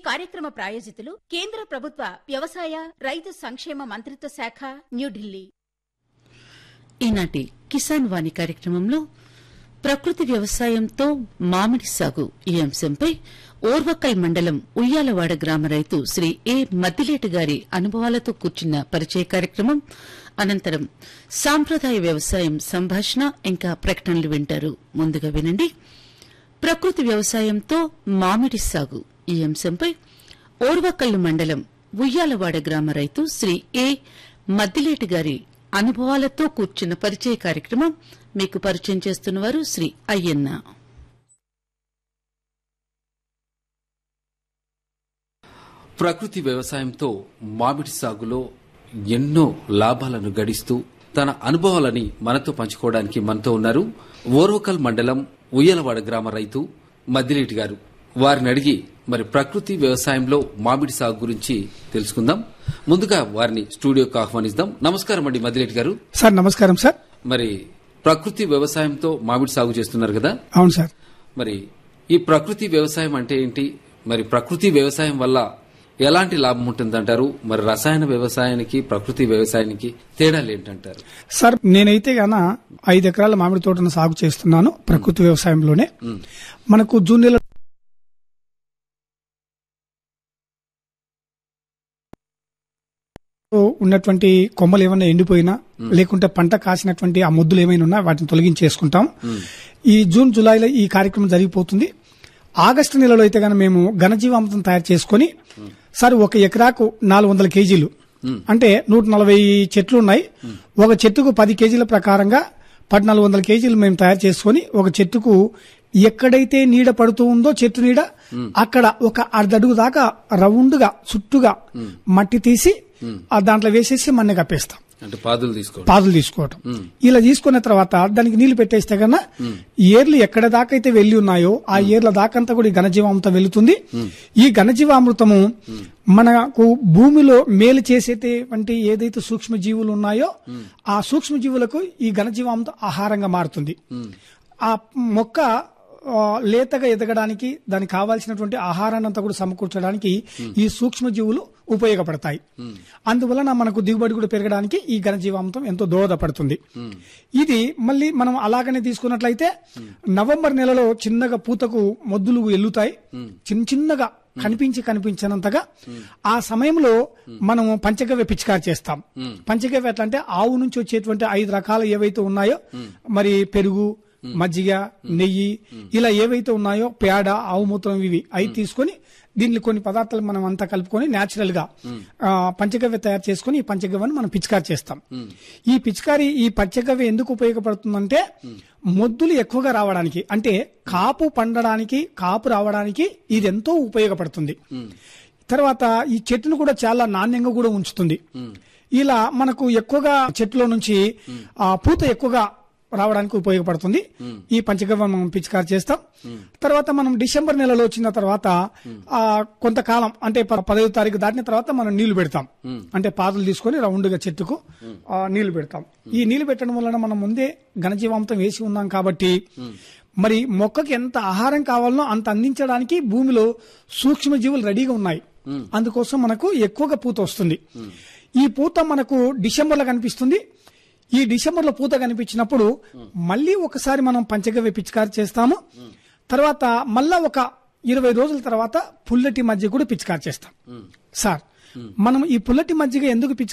కార్యక్రమ ప్రాయోజితులు కేంద్ర ప్రభుత్వ వ్యవసాయ రైతు సంక్షేమ మంత్రిత్వ శాఖ న్యూఢిల్లీ ఈనాటి కిసాన్ వాణి కార్యక్రమంలో ప్రకృతి వ్యవసాయంతో మామిడి సాగు ఈ అంశంపై ఓర్వకల్ మండలం ఉయ్యాలవాడ గ్రామ రైతు శ్రీ ఏ మద్దిలేటి గారి అనుభవాలతో కూర్చున్న పరిచయ కార్యక్రమం అనంతరం సాంప్రదాయ వ్యవసాయం సంభాషణ ఇంకా ప్రకటనలు వింటారు ముందుగా వినండి ప్రకృతి వ్యవసాయంతో మామిడి సాగు ఈ అంశంపై ఓర్వకల్లు మండలం ఉయ్యాలవాడ గ్రామ రైతు శ్రీ ఏ మద్దిలేటి గారి అనుభవాలతో కూర్చున్న పరిచయ కార్యక్రమం మీకు పరిచయం చేస్తున్నవారు శ్రీ అయ్యన్న ప్రకృతి వ్యవసాయంతో మామిడి సాగులో ఎన్నో లాభాలను గడిస్తూ తన అనుభవాలని మనతో పంచుకోవడానికి మనతో ఉన్నారు ఓర్వకల్ మండలం ఉయ్యలవాడ గ్రామ రైతు మద్దిలేటి గారు వారిని అడిగి మరి ప్రకృతి వ్యవసాయంలో మామిడి సాగు గురించి తెలుసుకుందాం ముందుగా వారిని స్టూడియోకి ఆహ్వానిద్దాం నమస్కారం అండి మద్దిలేటి గారు సార్ నమస్కారం సార్ మరి ప్రకృతి వ్యవసాయంతో మామిడి సాగు చేస్తున్నారు కదా అవును సార్ మరి ఈ ప్రకృతి వ్యవసాయం అంటే ఏంటి మరి ప్రకృతి వ్యవసాయం వల్ల ఎలాంటి లాభం ఉంటుందంటారు మరి రసాయన వ్యవసాయానికి ప్రకృతి వ్యవసాయానికి తేడాలు ఏంటంటారు సార్ నేనైతే గాన ఐదు ఎకరాల మామిడి తోటను సాగు చేస్తున్నాను ప్రకృతి వ్యవసాయంలోనే మనకు జూన్ నెల ఉన్నటువంటి కొమ్మలు ఏమైనా ఎండిపోయినా లేకుంటే పంట కాసినటువంటి ఆ మొద్దులు ఏమైనా ఉన్నా వాటిని తొలగించేసుకుంటాం ఈ జూన్ జూలైలో ఈ కార్యక్రమం జరిగిపోతుంది ఆగస్టు నెలలో అయితే గాన మేము ఘనజీవామృతం తయారు చేసుకొని సార్ ఒక ఎకరాకు నాలుగు వందల కేజీలు అంటే నూట నలభై చెట్లు ఉన్నాయి ఒక చెట్టుకు పది కేజీల ప్రకారంగా పద్నాలుగు వందల కేజీలు మేము తయారు చేసుకొని ఒక చెట్టుకు ఎక్కడైతే నీడ పడుతూ ఉందో చెట్టు నీడ అక్కడ ఒక అర్ధడుగు దాకా రౌండ్గా చుట్టుగా మట్టి తీసి ఆ దాంట్లో వేసేసి మన్ని కప్పేస్తాం అంటే పాదులు తీసుకోవడం పాదులు తీసుకోవటం ఇలా తీసుకున్న తర్వాత దానికి నీళ్లు పెట్టేస్తే కన్నా ఏర్లు ఎక్కడ దాకా అయితే వెళ్లి ఉన్నాయో ఆ ఏర్ల దాకంతా కూడా ఈ ఘనజీవామృతం వెళుతుంది ఈ ఘనజీవామృతము మనకు భూమిలో మేలు చేసేటువంటి ఏదైతే సూక్ష్మ జీవులు ఉన్నాయో ఆ సూక్ష్మ జీవులకు ఈ ఘనజీవామృతం ఆహారంగా మారుతుంది ఆ మొక్క ఆ, లేతగా ఎదగడానికి దానికి కావాల్సినటువంటి ఆహారాన్ని అంతా కూడా సమకూర్చడానికి ఈ సూక్ష్మజీవులు ఉపయోగపడతాయి అందువలన మనకు దిగుబడి కూడా పెరగడానికి ఈ ఘనజీవామృతం ఎంతో దోహదపడుతుంది ఇది మళ్ళీ మనం అలాగనే తీసుకున్నట్లయితే నవంబర్ నెలలో చిన్నగా పూతకు మొద్దులు ఎల్లుతాయి చిన్న చిన్నగా కనిపించి కనిపించినంతగా ఆ సమయంలో మనం పంచగవ్య పిచికారి చేస్తాం పంచగవ్య ఎట్లా అంటే ఆవు నుంచి వచ్చేటువంటి ఐదు రకాలు ఏవైతే ఉన్నాయో మరి పెరుగు మజ్జిగ నెయ్యి ఇలా ఏవైతే ఉన్నాయో పేడ ఆవు మూత్రం ఇవి అవి తీసుకొని దీనిలో కొన్ని పదార్థాలు మనం అంతా కలుపుకొని నేచురల్ గా ఆ, పంచగవ్య తయారు చేసుకొని ఈ పంచగవ్యను మనం పిచికారి చేస్తాం ఈ పిచికారి ఈ పంచగవ్య ఎందుకు ఉపయోగపడుతుందంటే మొద్దులు ఎక్కువగా రావడానికి అంటే కాపు పండడానికి కాపు రావడానికి ఇది ఎంతో ఉపయోగపడుతుంది తర్వాత ఈ చెట్టును కూడా చాలా నాణ్యంగా కూడా ఉంచుతుంది ఇలా మనకు ఎక్కువగా చెట్టులో నుంచి ఆ పూత ఎక్కువగా రావడానికి ఉపయోగపడుతుంది ఈ పంచగవ్య మనం పిచికారి చేస్తాం తర్వాత మనం డిసెంబర్ నెలలో వచ్చిన తర్వాత ఆ కొంతకాలం అంటే ప- పదహైదు తారీఖు దాటిన తర్వాత మనం నీళ్లు పెడతాం అంటే పాదులు తీసుకొని రౌండ్ గా చెట్టుకు ఆ, నీళ్లు పెడతాం ఈ నీళ్లు పెట్టడం వలన మనం ముందే ఘనజీవామృతం వేసి ఉన్నాం కాబట్టి మరి మొక్కకి ఎంత ఆహారం కావాలనో అంత అందించడానికి భూమిలో సూక్ష్మజీవులు రెడీగా ఉన్నాయి అందుకోసం మనకు ఎక్కువగా పూత వస్తుంది ఈ పూత మనకు డిసెంబర్ లో కనిపిస్తుంది ఈ డిసెంబర్ లో పూత కనిపించినప్పుడు మళ్ళీ ఒకసారి మనం పంచగవ్య పిచికారి చేస్తాము తర్వాత మళ్ళా ఒక ఇరవై రోజుల తర్వాత పుల్లటి మజ్జిగ కూడా పిచికారి చేస్తాం సార్ మనం ఈ పుల్లటి మజ్జిగ ఎందుకు పిచికారి